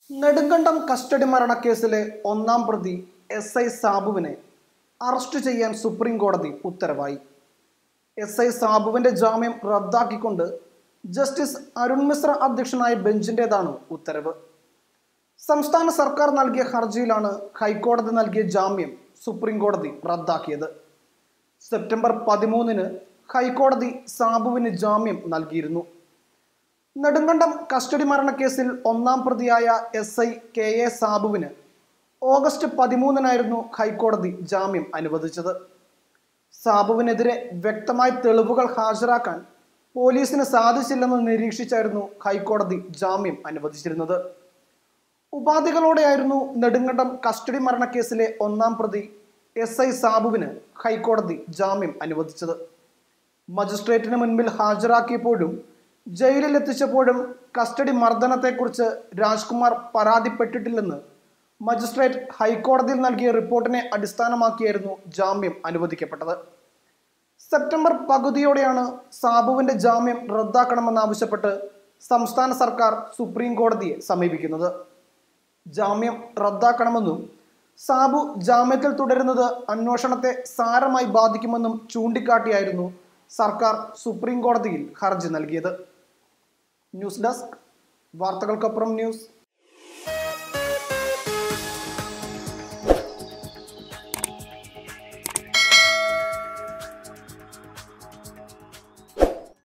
Nedumkandam custody മരണക്കേസിലെ ഒന്നാം പ്രതി എസ് ഐ സാബുവിനെ അറസ്റ്റ് ചെയ്യാൻ സുപ്രീം കോടതി ഉത്തരവായി എസ് ഐ സാബുവിന്റെ ജാമ്യം റദ്ദാക്കിക്കൊണ്ട് ജസ്റ്റിസ് അരുൺ മിശ്ര അധ്യക്ഷനായ ബെഞ്ചിന്റേതാണ് ഉത്തരവ് സംസ്ഥാന സർക്കാർ നൽകിയ ഹർജിയിലാണ് ഹൈക്കോടതി നൽകിയ ജാമ്യം സുപ്രീം കോടതി റദ്ദാക്കിയത് സെപ്റ്റംബർ പതിമൂന്നിന് ഹൈക്കോടതി സാബുവിന് ജാമ്യം നൽകിയിരുന്നു നെടുങ്കണ്ടം കസ്റ്റഡി മരണക്കേസിൽ ഒന്നാം പ്രതിയായ എസ് ഐ കെ എ സാബുവിന് ഓഗസ്റ്റ് പതിമൂന്നിനായിരുന്നു ഹൈക്കോടതി ജാമ്യം അനുവദിച്ചത് സാബുവിനെതിരെ വ്യക്തമായ തെളിവുകൾ ഹാജരാക്കാൻ പോലീസിന് സാധിച്ചില്ലെന്ന് നിരീക്ഷിച്ചായിരുന്നു ഹൈക്കോടതി ജാമ്യം അനുവദിച്ചിരുന്നത് ഉപാധികളോടെയായിരുന്നു നെടുങ്കണ്ടം കസ്റ്റഡി മരണക്കേസിലെ ഒന്നാം പ്രതി എസ് ഐ സാബുവിന് ഹൈക്കോടതി ജാമ്യം അനുവദിച്ചത് മജിസ്ട്രേറ്റിന് മുൻപിൽ ഹാജരാക്കിയപ്പോഴും ജയിലിൽ എത്തിച്ചപ്പോഴും കസ്റ്റഡി മർദ്ദനത്തെക്കുറിച്ച് രാജ്കുമാർ പരാതിപ്പെട്ടിട്ടില്ലെന്ന് മജിസ്ട്രേറ്റ് ഹൈക്കോടതിയിൽ നൽകിയ റിപ്പോർട്ടിനെ അടിസ്ഥാനമാക്കിയായിരുന്നു ജാമ്യം അനുവദിക്കപ്പെട്ടത് സെപ്റ്റംബർ പകുതിയോടെയാണ് സാബുവിന്റെ ജാമ്യം റദ്ദാക്കണമെന്നാവശ്യപ്പെട്ട് സംസ്ഥാന സർക്കാർ സുപ്രീം കോടതിയെ സമീപിക്കുന്നത് ജാമ്യം റദ്ദാക്കണമെന്നും സാബു ജാമ്യത്തിൽ തുടരുന്നത് അന്വേഷണത്തെ സാരമായി ബാധിക്കുമെന്നും ചൂണ്ടിക്കാട്ടിയായിരുന്നു സർക്കാർ സുപ്രീം കോടതിയിൽ ഹർജി നൽകിയത് ന്യൂസ് ഡെസ്ക് വാർത്തകൾക്കപ്പുറം ന്യൂസ്